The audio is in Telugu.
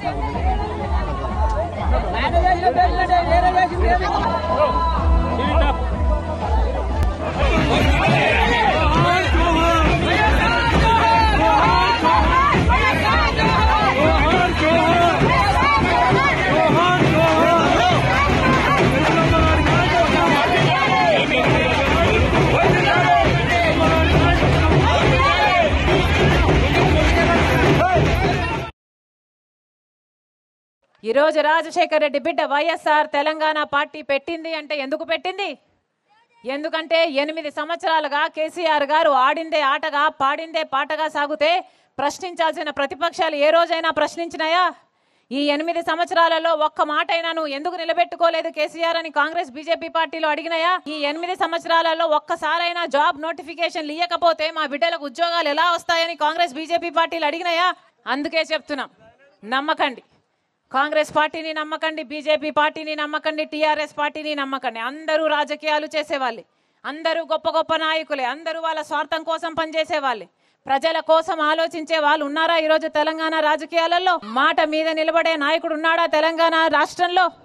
ఈరోజు రాజశేఖర రెడ్డి బిడ్డ వైఎస్ఆర్ తెలంగాణ పార్టీ పెట్టింది అంటే ఎందుకు పెట్టింది ఎందుకంటే ఎనిమిది సంవత్సరాలుగా కేసీఆర్ గారు ఆడిందే ఆటగా పాడిందే పాటగా సాగుతే ప్రశ్నించాల్సిన ప్రతిపక్షాలు ఏ రోజైనా ప్రశ్నించినాయా ఈ ఎనిమిది సంవత్సరాలలో ఒక్క మాట అయినా నువ్వు ఎందుకు నిలబెట్టుకోలేదు కేసీఆర్ అని కాంగ్రెస్ బీజేపీ పార్టీలో అడిగినాయా ఈ ఎనిమిది సంవత్సరాలలో ఒక్కసారైనా జాబ్ నోటిఫికేషన్ ఇయ్యకపోతే మా బిడ్డలకు ఉద్యోగాలు ఎలా వస్తాయని కాంగ్రెస్ బీజేపీ పార్టీలు అడిగినాయా అందుకే చెప్తున్నాం నమ్మకండి కాంగ్రెస్ పార్టీని నమ్మకండి బీజేపీ పార్టీని నమ్మకండి టీఆర్ఎస్ పార్టీని నమ్మకండి అందరూ రాజకీయాలు చేసేవాళ్ళే అందరూ గొప్ప గొప్ప నాయకులే అందరూ వాళ్ళ స్వార్థం కోసం పనిచేసేవాళ్ళే ప్రజల కోసం ఆలోచించే వాళ్ళు ఉన్నారా ఈరోజు తెలంగాణ రాజకీయాలలో మాట మీద నిలబడే నాయకుడు ఉన్నాడా తెలంగాణ రాష్ట్రంలో